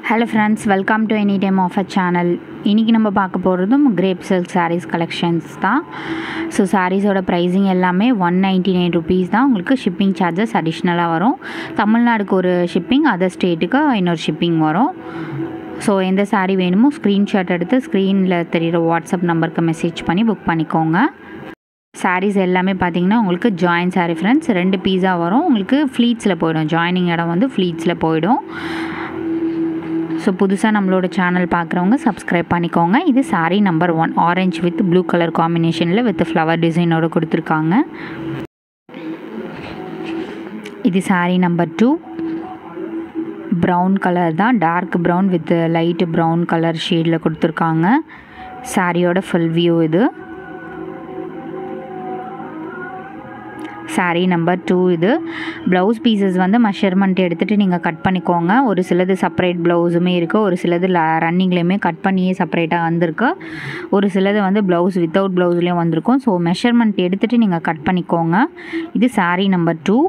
hello friends welcome to any time offer channel இன்றைக்கி நம்ம பார்க்க போகிறதும் கிரேப் சில்க் சாரீஸ் கலெக்ஷன்ஸ் தான் ஸோ சாரீஸோட ப்ரைஸிங் எல்லாமே ஒன் நைன்ட்டி நைன் ருபீஸ் தான் உங்களுக்கு ஷிப்பிங் சார்ஜஸ் அடிஷ்னலாக வரும் தமிழ்நாடுக்கு ஒரு ஷிப்பிங் அதர் ஸ்டேட்டுக்கு இன்னொரு ஷிப்பிங் வரும் ஸோ எந்த சாரீ வேணுமோ ஸ்க்ரீன்ஷாட் எடுத்து ஸ்க்ரீனில் தெரிகிற வாட்ஸ்அப் நம்பருக்கு மெசேஜ் பண்ணி புக் பண்ணிக்கோங்க சாரீஸ் எல்லாமே பார்த்தீங்கன்னா உங்களுக்கு ஜாயின் சாரீ ஃப்ரெண்ட்ஸ் ரெண்டு பீஸா வரும் உங்களுக்கு ஃப்ளீட்ஸில் போயிடும் ஜாயினிங் இடம் வந்து ஃப்ளீட்ஸில் போயிடும் ஸோ புதுசாக நம்மளோட சேனல் பார்க்குறவங்க சப்ஸ்கிரைப் பண்ணிக்கோங்க இது saree number one orange with blue colour காம்பினேஷனில் வித் ஃப்ளவர் டிசைனோட கொடுத்துருக்காங்க இது saree number two brown colour தான் dark brown with light brown colour ஷேடில் கொடுத்துருக்காங்க சாரியோட ஃபுல் வியூ இது சாரீ நம்பர் டூ இது ப்ளவுஸ் பீசஸ் வந்து மெஷர்மெண்ட் எடுத்துகிட்டு நீங்கள் கட் பண்ணிக்கோங்க ஒரு சிலது செப்பரேட் ப்ளவுஸுமே இருக்குது ஒரு சிலது ரன்னிங்லேயுமே கட் பண்ணியே செப்பரேட்டாக வந்திருக்கு ஒரு சிலது வந்து ப்ளவுஸ் வித்தவுட் ப்ளவுஸ்லேயும் வந்திருக்கும் ஸோ மெஷர்மெண்ட் எடுத்துகிட்டு நீங்கள் கட் பண்ணிக்கோங்க இது சாரீ நம்பர் டூ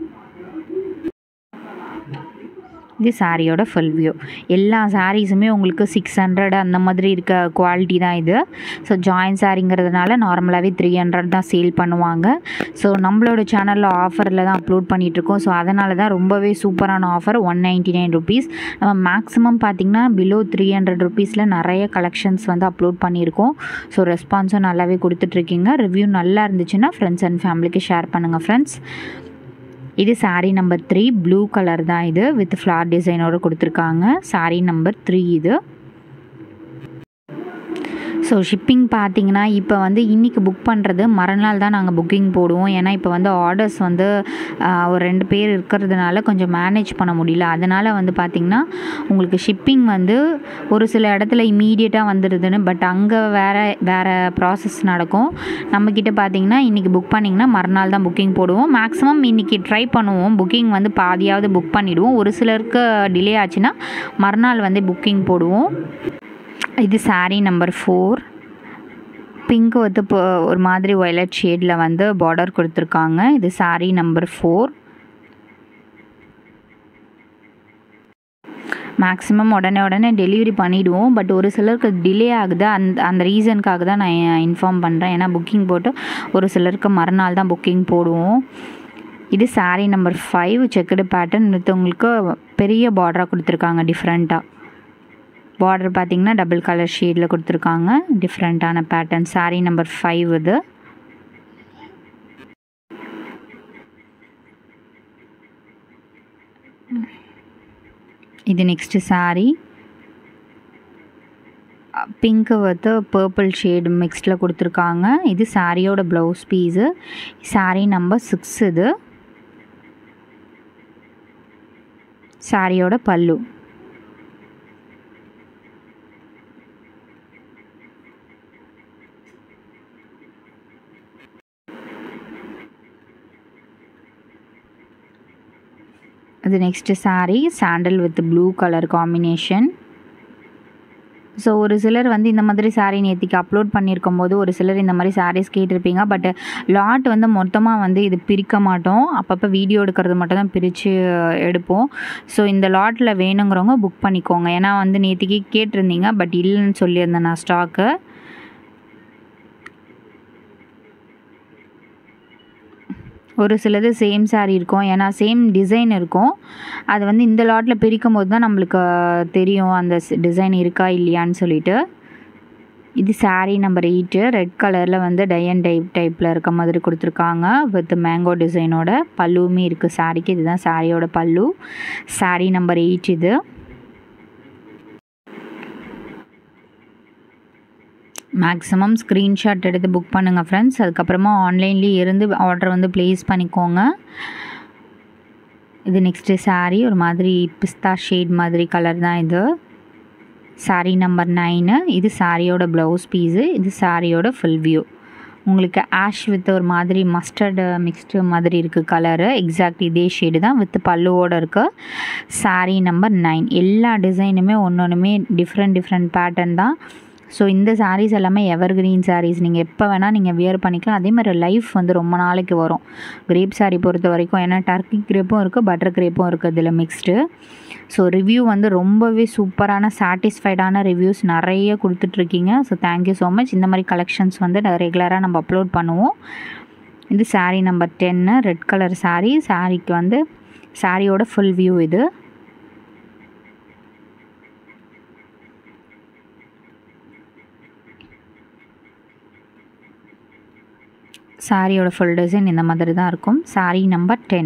இது சாரியோட ஃபுல் வியூ எல்லா சாரீஸுமே உங்களுக்கு சிக்ஸ் ஹண்ட்ரட் அந்த மாதிரி இருக்க குவாலிட்டி தான் இது ஸோ ஜாயின் சாரிங்கிறதுனால நார்மலாகவே த்ரீ ஹண்ட்ரட் தான் சேல் பண்ணுவாங்க ஸோ நம்மளோட சேனலில் ஆஃபரில் தான் அப்லோட் பண்ணிகிட்ருக்கோம் ஸோ அதனால தான் ரொம்பவே சூப்பரான offer one ninety nine rupees நம்ம மேக்ஸிமம் பார்த்திங்கன்னா பிலோ த்ரீ ஹண்ட்ரட் ருபீஸில் நிறைய கலெக்ஷன்ஸ் வந்து அப்லோட் பண்ணியிருக்கோம் ஸோ ரெஸ்பான்ஸும் நல்லாவே கொடுத்துட்ருக்கீங்க ரிவ்யூ நல்லா இருந்துச்சுன்னா ஃப்ரெண்ட்ஸ் அண்ட் ஃபேமிலிக்கு ஷேர் பண்ணுங்கள் ஃப்ரெண்ட்ஸ் இது saree number three blue colour தான் இது வித் ஃப்ளார் டிசைனோடு கொடுத்துருக்காங்க சாரீ நம்பர் த்ரீ இது ஸோ ஷிப்பிங் பார்த்தீங்கன்னா இப்போ வந்து இன்றைக்கி புக் பண்ணுறது மறுநாள் தான் நாங்கள் புக்கிங் போடுவோம் ஏன்னா இப்போ வந்து ஆர்டர்ஸ் வந்து ஒரு ரெண்டு பேர் இருக்கிறதுனால கொஞ்சம் மேனேஜ் பண்ண முடியல அதனால் வந்து பார்த்திங்கன்னா உங்களுக்கு ஷிப்பிங் வந்து ஒரு சில இடத்துல இம்மீடியட்டாக வந்துடுதுன்னு பட் அங்கே வேறு வேறு ப்ராசஸ் நடக்கும் நம்மக்கிட்ட பார்த்திங்கன்னா இன்றைக்கி புக் பண்ணிங்கன்னா மறுநாள் தான் புக்கிங் போடுவோம் மேக்ஸிமம் இன்றைக்கி ட்ரை பண்ணுவோம் புக்கிங் வந்து பாதியாவது புக் பண்ணிவிடுவோம் ஒரு சிலருக்கு டிலே ஆச்சுன்னா மறுநாள் வந்து புக்கிங் போடுவோம் இது சாரீ நம்பர் ஃபோர் பிங்க் வந்து இப்போ ஒரு மாதிரி ஒயலட் ஷேடில் வந்து பார்டர் கொடுத்துருக்காங்க இது சாரீ நம்பர் ஃபோர் மேக்ஸிமம் உடனே உடனே டெலிவரி பண்ணிவிடுவோம் பட் ஒரு சிலருக்கு டிலே ஆகுது அந்த அந்த ரீசனுக்காக தான் நான் இன்ஃபார்ம் பண்ணுறேன் ஏன்னா புக்கிங் போட்டு ஒரு சிலருக்கு மறுநாள் தான் புக்கிங் போடுவோம் இது saree number five checked pattern with உங்களுக்கு பெரிய பார்டராக கொடுத்துருக்காங்க டிஃப்ரெண்ட்டாக பார்டர் பார்த்திங்கன்னா டபுள் கலர் ஷேடில் கொடுத்துருக்காங்க டிஃப்ரெண்ட்டான பேட்டர்ன் சாரீ நம்பர் ஃபைவ் இது இது நெக்ஸ்ட்டு சாரீ பிங்க்கு வந்து பர்பிள் ஷேடு மிக்ஸ்டில் கொடுத்துருக்காங்க இது சாரியோட blouse piece saree number six இது சாரியோட பல்லு அது next saree sandal with blue colour combination so ஒரு சிலர் வந்து இந்த மாதிரி சாரீ நேற்றுக்கு அப்லோட் பண்ணியிருக்கும் போது ஒரு சிலர் இந்த மாதிரி சாரீஸ் கேட்டிருப்பீங்க பட் லாட் வந்து மொத்தமாக வந்து இது பிரிக்க மாட்டோம் அப்பப்போ வீடியோ எடுக்கிறது மட்டும் தான் பிரித்து எடுப்போம் ஸோ இந்த லாட்டில் வேணுங்கிறவங்க புக் பண்ணிக்கோங்க ஏன்னா வந்து நேற்றுக்கு கேட்டிருந்தீங்க பட் இல்லைன்னு சொல்லியிருந்தேன் நான் ஸ்டாக்கு ஒரு சிலது சேம் சாரீ இருக்கும் ஏன்னா சேம் டிசைன் இருக்கும் அது வந்து இந்த லாட்டில் பிரிக்கும் போது தான் நம்மளுக்கு தெரியும் அந்த டிசைன் இருக்கா இல்லையான்னு சொல்லிட்டு இது சாரீ நம்பர் எயிட்டு ரெட் கலரில் வந்து டயன் டைப் டைப்பில் இருக்க மாதிரி கொடுத்துருக்காங்க வித் மேங்கோ டிசைனோட பல்லுவுமே இருக்குது சாரீக்கு இதுதான் சாரியோட பல்லு சாரீ நம்பர் எயிட் இது மேக்ஸிமம் ஸ்க்ரீன்ஷாட் எடுத்து புக் பண்ணுங்கள் ஃப்ரெண்ட்ஸ் அதுக்கப்புறமா ஆன்லைன்லேயே இருந்து ஆர்டர் வந்து ப்ளேஸ் பண்ணிக்கோங்க இது நெக்ஸ்ட்டு சாரீ ஒரு மாதிரி பிஸ்தா ஷேட் மாதிரி கலர் தான் இது சாரீ நம்பர் நைனு இது சாரியோட ப்ளவுஸ் பீஸு இது சாரியோட ஃபுல் வியூ உங்களுக்கு ஆஷ் வித் ஒரு மாதிரி மஸ்டர்டு மிக்ஸ்டு மாதிரி இருக்குது கலரு எக்ஸாக்ட் இதே ஷேடு தான் வித் பல்லுவோடு இருக்குது சாரீ நம்பர் நைன் எல்லா டிசைனுமே ஒன்று ஒன்றுமே டிஃப்ரெண்ட் டிஃப்ரெண்ட் பேட்டர்ன் தான் ஸோ இந்த சாரீஸ் எல்லாமே எவர் கிரீன் சாரீஸ் நீங்கள் எப்போ வேணால் நீங்கள் வியர் பண்ணிக்கலாம் அதே மாதிரி லைஃப் வந்து ரொம்ப நாளைக்கு வரும் கிரேப் சாரீ பொறுத்த வரைக்கும் ஏன்னா டர்க்கி கிரேப்பும் இருக்குது பட்டர் கிரேப்பும் இருக்குது இதில் மிக்ஸ்டு ஸோ ரிவ்யூ வந்து ரொம்பவே சூப்பரான சாட்டிஸ்ஃபைடான ரிவ்யூஸ் நிறைய கொடுத்துட்ருக்கீங்க ஸோ தேங்க்யூ ஸோ மச் இந்த மாதிரி கலெக்ஷன்ஸ் வந்து ரெகுலராக நம்ம அப்லோட் பண்ணுவோம் இது சாரீ நம்பர் டென்னு ரெட் கலர் சாரீ சாரீக்கு வந்து சாரியோட ஃபுல் வியூ இது சாரியோட ஃபுல் டிசைன் இந்த மாதிரி தான் இருக்கும் சாரீ நம்பர் டென்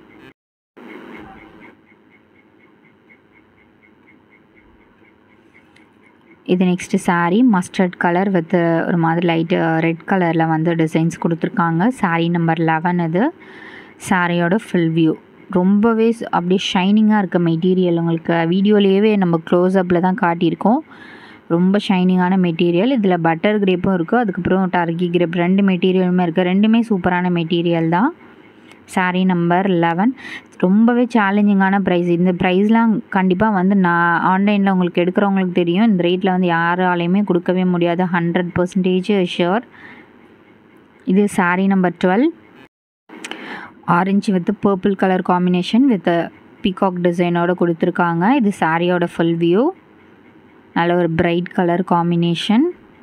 இது next saree mustard colour with ஒரு மாதிரி லைட்டு ரெட் கலரில் வந்து டிசைன்ஸ் கொடுத்துருக்காங்க சாரீ நம்பர் லெவன் இது சாரியோட ஃபுல் வியூ ரொம்பவே அப்படியே ஷைனிங்காக இருக்க மெட்டீரியல் உங்களுக்கு வீடியோலேயே நம்ம க்ளோஸ்அப்பில் தான் காட்டியிருக்கோம் ரொம்ப ஷைனிங்கான மெட்டீரியல் இதில் பட்டர் கிரேப்பும் இருக்குது அதுக்கப்புறம் டர்கி கிரேப் ரெண்டு மெட்டீரியலுமே இருக்குது ரெண்டுமே சூப்பரான மெட்டீரியல் தான் சாரீ நம்பர் லெவன் ரொம்பவே சேலஞ்சிங்கான ப்ரைஸ் இந்த ப்ரைஸ்லாம் கண்டிப்பாக வந்து நான் ஆன்லைனில் உங்களுக்கு எடுக்கிறவங்களுக்கு தெரியும் இந்த ரேட்டில் வந்து யாராலையுமே கொடுக்கவே முடியாது ஹண்ட்ரட் பர்சன்டேஜ் ஷியோர் இது saree number twelve orange with purple colour combination with peacock டிசைனோட கொடுத்துருக்காங்க இது சாரியோட ஃபுல் வியூ நல்ல ஒரு bright colour combination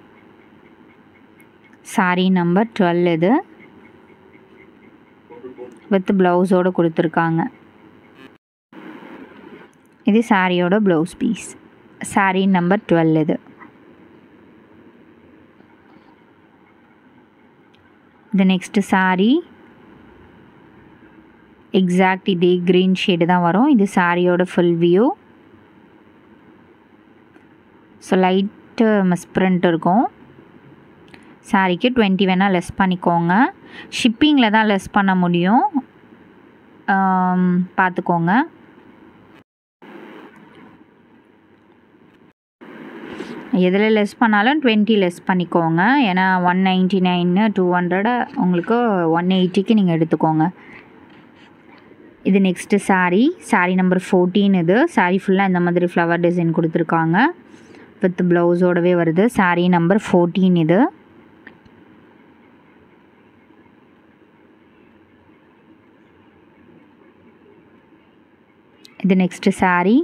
saree number twelve இது வித் ப்ளவுஸோடு கொடுத்துருக்காங்க இது சாரியோட blouse piece saree number twelve இது இது நெக்ஸ்ட்டு சாரீ எக்ஸாக்ட் இதே க்ரீன் ஷேடு தான் வரும் இது சாரியோட full view so light misprint இருக்கும் சாரிக்கு டுவெண்ட்டி வேணால் லெஸ் பண்ணிக்கோங்க ஷிப்பிங்கில் தான் லெஸ் பண்ண முடியும் பார்த்துக்கோங்க எதில் லெஸ் பண்ணாலும் டுவெண்ட்டி லெஸ் பண்ணிக்கோங்க ஏன்னா ஒன் நைன்ட்டி நைன்னு டூ ஹண்ட்ரடை உங்களுக்கு ஒன் எயிட்டிக்கு நீங்கள் எடுத்துக்கோங்க இது next saree saree number fourteen இது சாரீ ஃபுல்லாக இந்த மாதிரி ஃப்ளவர் டிசைன் கொடுத்துருக்காங்க வித் ப்ளவுஸோடவே வருது சாரீ நம்பர் ஃபோர்டீன் இது இது நெக்ஸ்ட்டு சாரீ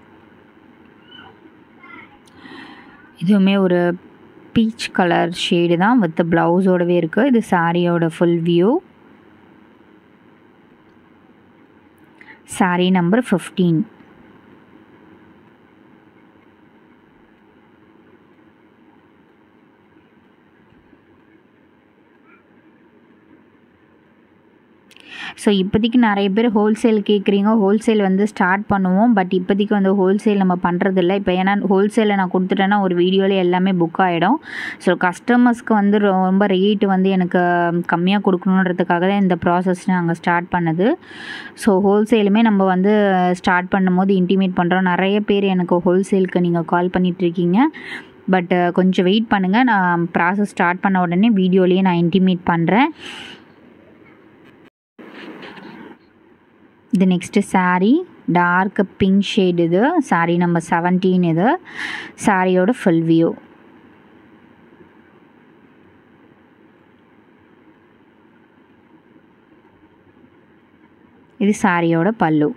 இதுவுமே ஒரு பீச் கலர் ஷேடு தான் வித் ப்ளவுஸோடவே இருக்குது இது சாரியோட full view saree number fifteen so இப்போதைக்கு நிறைய பேர் ஹோல்சேல் கேட்குறீங்க ஹோல்சேல் வந்து ஸ்டார்ட் பண்ணுவோம் பட் இப்போதைக்கு வந்து ஹோல்சேல் நம்ம பண்ணுறதில்ல இப்போ ஏன்னா ஹோல்சேலில் நான் கொடுத்துட்டேன்னா ஒரு வீடியோவில் எல்லாமே புக் ஆகிடும் ஸோ கஸ்டமர்ஸ்க்கு வந்து ரொம்ப ரேட்டு வந்து எனக்கு கம்மியாக கொடுக்கணுன்றதுக்காக தான் இந்த ப்ராசஸ் நாங்கள் ஸ்டார்ட் பண்ணது ஸோ ஹோல்சேலுமே நம்ம வந்து ஸ்டார்ட் பண்ணும்போது இன்டிமேட் பண்ணுறோம் நிறைய பேர் எனக்கு ஹோல்சேலுக்கு நீங்கள் கால் பண்ணிகிட்ருக்கீங்க பட் கொஞ்சம் வெயிட் பண்ணுங்கள் நான் ப்ராசஸ் ஸ்டார்ட் பண்ண உடனே வீடியோலேயே நான் இன்டிமேட் பண்ணுறேன் இது next saree dark pink shade இது சாரீ நம்பர் செவன்டீன் இது சாரியோட ஃபுல் வியூ இது சாரியோட பல்லு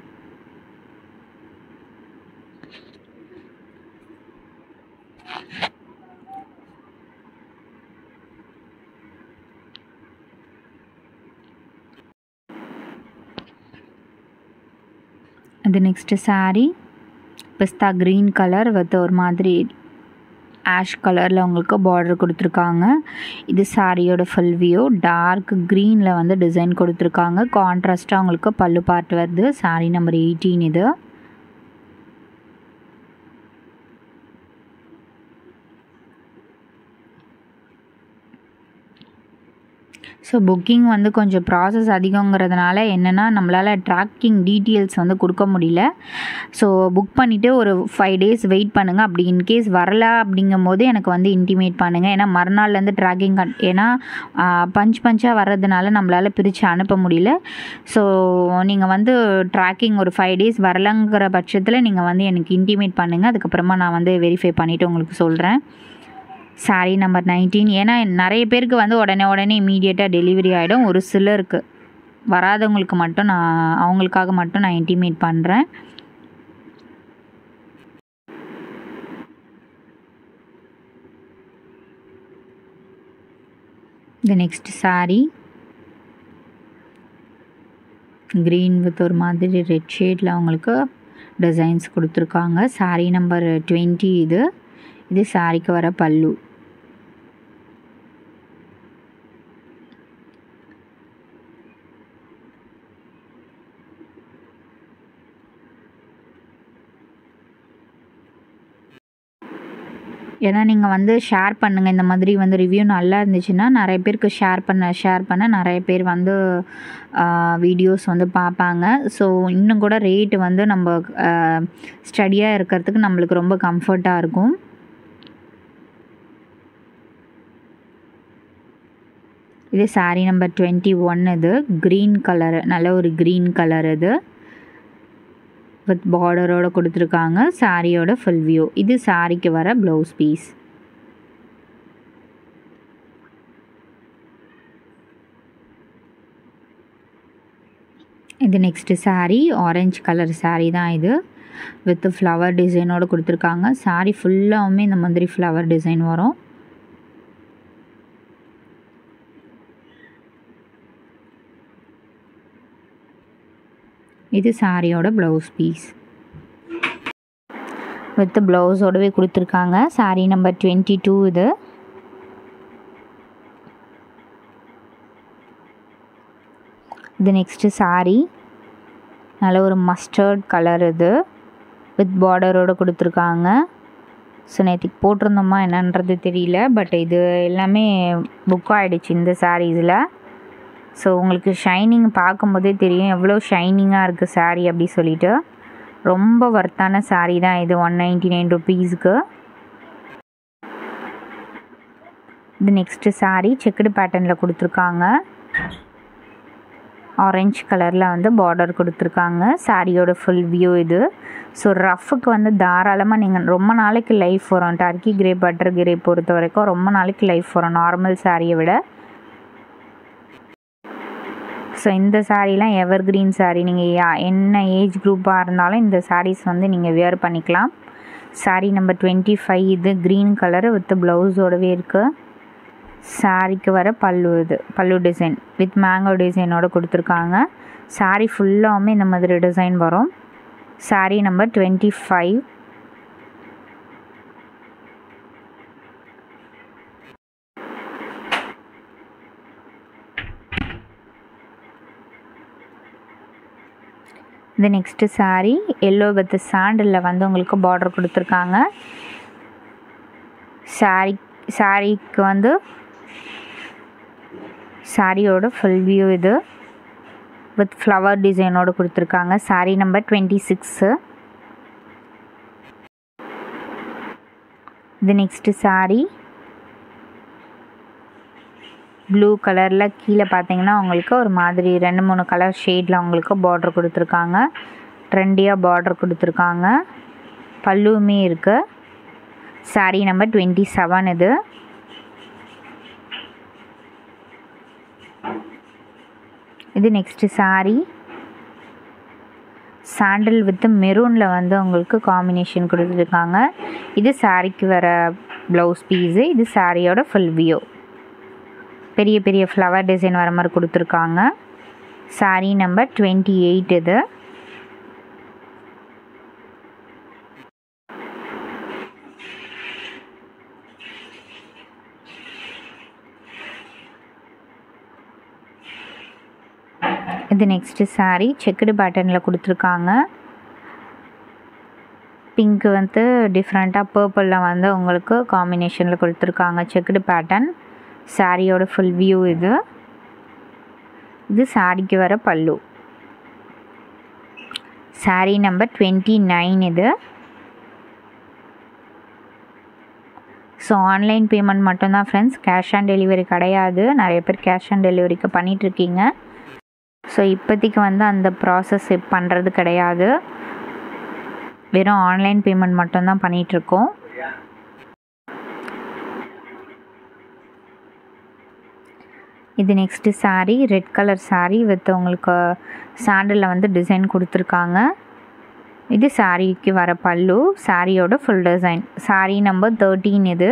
இது நெக்ஸ்ட்டு சாரீ பிஸ்தா க்ரீன் கலர் வித் ஒரு மாதிரி ஆஷ் கலரில் உங்களுக்கு பார்டர் கொடுத்துருக்காங்க இது சாரியோட ஃபுல் வியூ டார்க் க்ரீனில் வந்து டிசைன் கொடுத்துருக்காங்க கான்ட்ராஸ்ட்டாக உங்களுக்கு பல்லு பார்ட் வருது சாரீ நம்பர் எயிட்டீன் இது ஸோ புக்கிங் வந்து கொஞ்சம் ப்ராசஸ் அதிகங்கிறதுனால என்னென்னா நம்மளால் ட்ராக்கிங் டீட்டெயில்ஸ் வந்து கொடுக்க முடியல ஸோ புக் பண்ணிவிட்டு ஒரு ஃபைவ் டேஸ் வெயிட் பண்ணுங்கள் அப்படி இன்கேஸ் வரல அப்படிங்கும் போது எனக்கு வந்து இன்டிமேட் பண்ணுங்கள் ஏன்னா மறுநாள்லேருந்து ட்ராக்கிங் கன் ஏன்னா பஞ்ச் பஞ்சாக வர்றதுனால நம்மளால் பிரித்து அனுப்ப முடியல ஸோ நீங்கள் வந்து ட்ராக்கிங் ஒரு ஃபைவ் டேஸ் வரலங்கிற பட்சத்தில் நீங்கள் வந்து எனக்கு இன்டிமேட் பண்ணுங்கள் அதுக்கப்புறமா நான் வந்து வெரிஃபை பண்ணிவிட்டு உங்களுக்கு சொல்கிறேன் சாரீ நம்பர் நைன்டீன் ஏன்னா நிறைய பேருக்கு வந்து உடனே உடனே இமீடியட்டாக டெலிவரி ஆகிடும் ஒரு சிலருக்கு வராதவங்களுக்கு மட்டும் நான் அவங்களுக்காக மட்டும் நான் இன்டிமேட் பண்ணுறேன் இந்த நெக்ஸ்ட் சாரீ க்ரீன் வித் ஒரு மாதிரி ரெட் ஷேடில் அவங்களுக்கு டிசைன்ஸ் கொடுத்துருக்காங்க சாரீ நம்பர் டுவெண்ட்டி இது இது சாரிக்கு வர பல்லு ஏன்னா நீங்கள் வந்து ஷேர் பண்ணுங்கள் இந்த மாதிரி வந்து ரிவ்யூ நல்லா இருந்துச்சுன்னா நிறைய பேருக்கு ஷேர் பண்ண ஷேர் பண்ண நிறைய பேர் வந்து வீடியோஸ் வந்து பார்ப்பாங்க ஸோ இன்னும் கூட ரேட்டு வந்து நம்ம ஸ்டடியாக இருக்கிறதுக்கு நம்மளுக்கு ரொம்ப கம்ஃபர்ட்டாக இருக்கும் இது சாரீ நம்பர் டுவெண்ட்டி ஒன் இது க்ரீன் கலர் நல்ல ஒரு க்ரீன் கலர் இது வித் பார்டரோட கொடுத்துருக்காங்க சாரியோட ஃபுல் வியூ இது சாரிக்கு வர ப்ளவுஸ் பீஸ் இது next saree orange colour saree தான் இது வித் ஃப்ளவர் டிசைனோடு கொடுத்துருக்காங்க சாரீ ஃபுல்லாகவுமே இந்த மாதிரி ஃப்ளவர் டிசைன் வரும் இது சாரியோட ப்ளவுஸ் பீஸ் வித் ப்ளவுஸோடவே கொடுத்துருக்காங்க சாரீ நம்பர் டுவெண்ட்டி டூ இது இது நெக்ஸ்ட்டு சாரீ நல்ல ஒரு மஸ்டர்ட் கலர் இது வித் பார்டரோடு கொடுத்துருக்காங்க ஸோ நேற்றுக்கு போட்டிருந்தோமா என்னன்றது தெரியல பட் இது எல்லாமே புக் ஆகிடுச்சு இந்த சாரீஸில் ஸோ உங்களுக்கு ஷைனிங் பார்க்கும்போதே தெரியும் எவ்வளோ ஷைனிங்காக இருக்குது சாரீ அப்படி சொல்லிட்டு ரொம்ப ஒர்த்தான சாரீ தான் இது ஒன் நைன்டி நைன் ருபீஸ்க்கு இது நெக்ஸ்ட்டு சாரீ செக்குடு பேட்டர்னில் கொடுத்துருக்காங்க ஆரஞ்ச் கலரில் வந்து பார்டர் கொடுத்துருக்காங்க சாரியோட ஃபுல் வியூ இது ஸோ ரஃப்புக்கு வந்து தாராளமாக நீங்கள் ரொம்ப நாளைக்கு லைஃப் வரும் டர்க்கி கிரே பட்டர் கிரே பொறுத்த வரைக்கும் ரொம்ப நாளைக்கு லைஃப் வரும் நார்மல் சாரியை விட ஸோ இந்த சாரீலாம் எவர் கிரீன் சாரீ நீங்கள் என்ன ஏஜ் குரூப்பாக இருந்தாலும் இந்த சாரீஸ் வந்து நீங்கள் வியர் பண்ணிக்கலாம் சாரீ நம்பர் டுவெண்ட்டி ஃபைவ் இது க்ரீன் கலர் வித் ப்ளவுஸோடவே இருக்குது சாரீக்கு வர பல்லு இது பல்லு டிசைன் வித் மேங்கோ டிசைனோட கொடுத்துருக்காங்க சாரீ ஃபுல்லாகவுமே இந்த மாதிரி டிசைன் வரும் சாரீ நம்பர் டுவெண்ட்டி ஃபைவ் இது நெக்ஸ்ட்டு சாரீ எல்லோ வித் சாண்டலில் வந்து உங்களுக்கு பார்டர் கொடுத்துருக்காங்க சாரீ சாரீக்கு வந்து சாரியோட ஃபுல் வியூ இது வித் ஃப்ளவர் டிசைனோடு கொடுத்துருக்காங்க சாரீ நம்பர் டுவெண்ட்டி சிக்ஸு இது நெக்ஸ்ட்டு சாரீ ப்ளூ கலரில் கீழே பார்த்தீங்கன்னா உங்களுக்கு ஒரு மாதிரி ரெண்டு மூணு கலர் ஷேடில் உங்களுக்கு பார்டர் கொடுத்துருக்காங்க ட்ரெண்டியாக பார்டர் கொடுத்துருக்காங்க பல்லுவுமே இருக்குது சாரீ நம்பர் டுவெண்ட்டி செவன் இது இது நெக்ஸ்ட்டு சாரீ சாண்டில் வித் மெரூனில் வந்து உங்களுக்கு காம்பினேஷன் கொடுத்துருக்காங்க இது சாரீக்கு வர ப்ளவுஸ் பீஸு இது சாரியோட ஃபுல் வியூ பெரிய பெரிய ஃப்ளவர் டிசைன் வர மாதிரி கொடுத்துருக்காங்க சாரீ நம்பர் டுவெண்ட்டி எயிட் இது இது நெக்ஸ்ட்டு சாரீ செக்குடு பேட்டர்னில் கொடுத்துருக்காங்க பிங்க்கு வந்து டிஃப்ரெண்ட்டாக பர்பிளில் வந்து உங்களுக்கு காம்பினேஷனில் கொடுத்துருக்காங்க செக்குடு பேட்டர்ன் சாரியோட ஃபுல் வியூ இது இது சாரிக்கு வர பல்லு சாரீ நம்பர் டுவெண்ட்டி நைன் இது ஸோ ஆன்லைன் பேமெண்ட் மட்டும்தான் ஃப்ரெண்ட்ஸ் கேஷ் ஆன் டெலிவரி கிடையாது நிறைய பேர் கேஷ் ஆன் டெலிவரிக்கு பண்ணிகிட்ருக்கீங்க ஸோ இப்போதைக்கு வந்து அந்த ப்ராசஸ் பண்ணுறது கிடையாது வெறும் ஆன்லைன் பேமெண்ட் மட்டும்தான் பண்ணிகிட்ருக்கோம் இது next saree red colour saree with உங்களுக்கு சாண்டலில் வந்து டிசைன் கொடுத்துருக்காங்க இது சாரீக்கு வர பல்லு சாரியோட full design saree number thirteen இது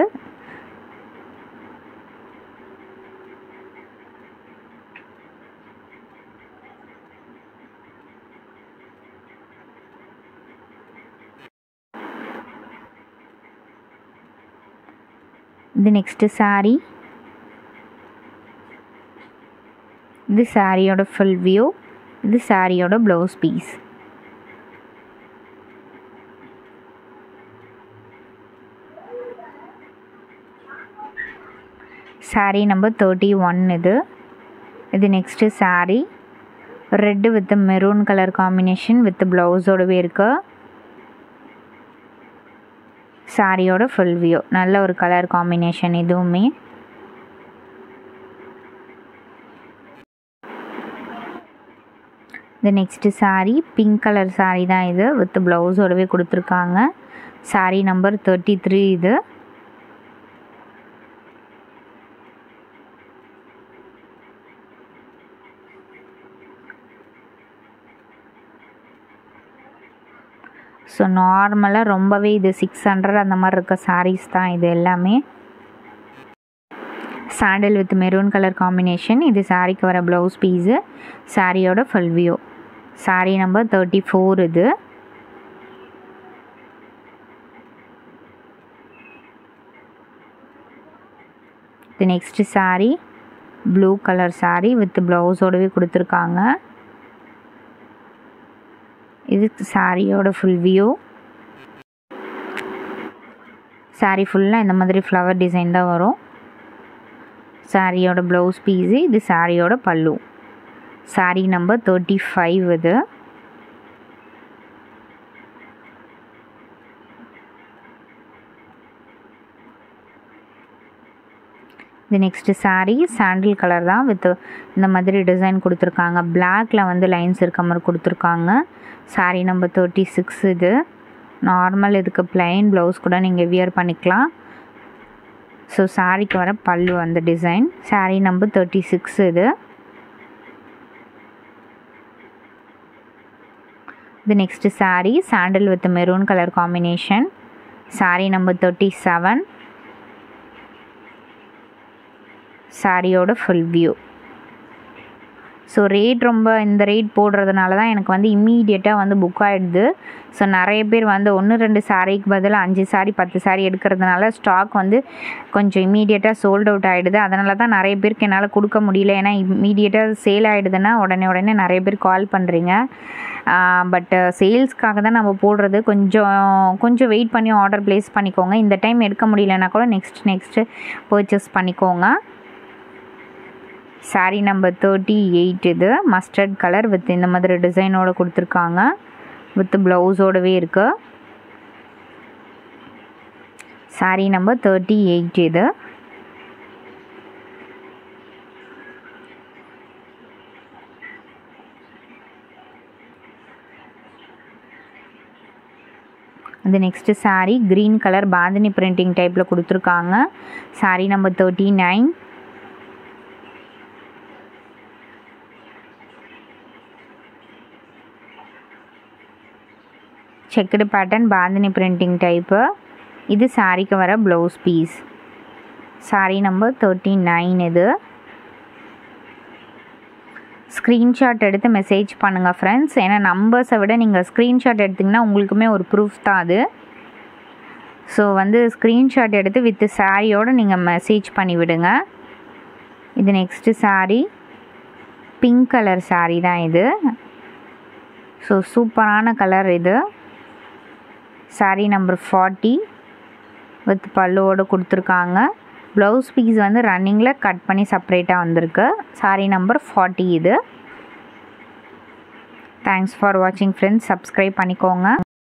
இது நெக்ஸ்ட்டு saree இது சாரியோட ஃபுல் வியூ இது சாரியோட blouse piece saree number thirty one இது இது next saree red with maroon colour combination with ப்ளவுஸோடவே இருக்கு சாரியோட ஃபுல் வியூ நல்ல ஒரு கலர் காம்பினேஷன் இதுவுமே இது next saree pink colour saree தான் இது வித் ப்ளவுஸோடவே கொடுத்துருக்காங்க saree நம்பர் தேர்ட்டி த்ரீ இது ஸோ நார்மலாக ரொம்பவே இது சிக்ஸ் ஹண்ட்ரட் அந்த மாதிரி இருக்க sarees தான் இது எல்லாமே sandal with maroon colour combination இது சாரீக்கு வர ப்ளவுஸ் பீஸு சாரியோட full view saree number thirty four இது இது next saree blue colour saree with ப்ளவுஸோடவே கொடுத்துருக்காங்க இது சாரியோட ஃபுல் வியூ saree ஃபுல்லாக இந்த மாதிரி ஃப்ளவர் டிசைன் தான் வரும் சாரியோட ப்ளவுஸ் பீஸு இது சாரியோட பல்லு சாரீ நம்பர் தேர்ட்டி ஃபைவ் இது இது நெக்ஸ்ட்டு saree சாண்டில் கலர் தான் வித் இந்த மாதிரி டிசைன் கொடுத்துருக்காங்க பிளாக்ல வந்து லைன்ஸ் இருக்க மாதிரி கொடுத்துருக்காங்க saree நம்பர் தேர்ட்டி சிக்ஸ் இது நார்மல் இதுக்கு plain ப்ளவுஸ் கூட நீங்கள் வியர் பண்ணிக்கலாம் ஸோ சாரீக்கு வர பல்லு அந்த design saree number thirty six இது இது next saree sandal with maroon colour combination saree number thirty seven சாரியோட ஃபுல் வியூ ஸோ ரேட் ரொம்ப இந்த ரேட் போடுறதுனால தான் எனக்கு வந்து இம்மீடியட்டாக வந்து புக் ஆகிடுது ஸோ நிறைய பேர் வந்து ஒன்று ரெண்டு சாரீக்கு பதிலாக அஞ்சு சாரீ பத்து சாரீ எடுக்கிறதுனால ஸ்டாக் வந்து கொஞ்சம் இம்மீடியட்டாக சோல்ட் அவுட் ஆகிடுது அதனால தான் நிறைய பேருக்கு என்னால் கொடுக்க முடியல ஏன்னா இம்மீடியட்டாக சேல் ஆகிடுதுன்னா உடனே உடனே நிறைய பேர் கால் பண்ணுறீங்க பட் சேல்ஸ்க்காக தான் நம்ம போடுறது கொஞ்சம் கொஞ்சம் வெயிட் பண்ணி ஆர்டர் ப்ளேஸ் பண்ணிக்கோங்க இந்த டைம் எடுக்க முடியலன்னா கூட நெக்ஸ்ட் நெக்ஸ்ட்டு பர்ச்சேஸ் பண்ணிக்கோங்க சாரீ நம்பர் தேர்ட்டி எயிட் இது மஸ்டர்ட் கலர் வித் இந்த மாதிரி டிசைனோட கொடுத்துருக்காங்க வித் ப்ளவுஸோடவே இருக்கு சாரீ நம்பர் தேர்ட்டி எயிட் இது இது next saree green colour bandhani printing டைப்பில் கொடுத்துருக்காங்க saree number thirty nine checked pattern bandhani printing type இது சாரீக்கு வர blouse piece saree number thirty nine இது ஸ்க்ரீன்ஷாட் எடுத்து மெசேஜ் பண்ணுங்கள் ஃப்ரெண்ட்ஸ் ஏன்னா நம்பர்ஸை விட நீங்கள் ஸ்க்ரீன்ஷாட் எடுத்திங்கன்னா உங்களுக்குமே ஒரு ப்ரூஃப் தான் அது ஸோ வந்து ஸ்க்ரீன்ஷாட் எடுத்து வித் சாரியோடு நீங்கள் மெசேஜ் பண்ணி விடுங்க இது next saree pink colour saree தான் இது ஸோ சூப்பரான கலர் இது சாரீ நம்பர் ஃபார்ட்டி வித் பல்லுவோடு கொடுத்துருக்காங்க ப்ளவுஸ் பீஸ் வந்து ரன்னிங்கில் கட் பண்ணி செப்ரேட்டாக வந்திருக்கு சாரீ நம்பர் ஃபார்ட்டி இது தேங்க்ஸ் ஃபார் வாட்சிங் ஃப்ரெண்ட்ஸ் சப்ஸ்கிரைப் பண்ணிக்கோங்க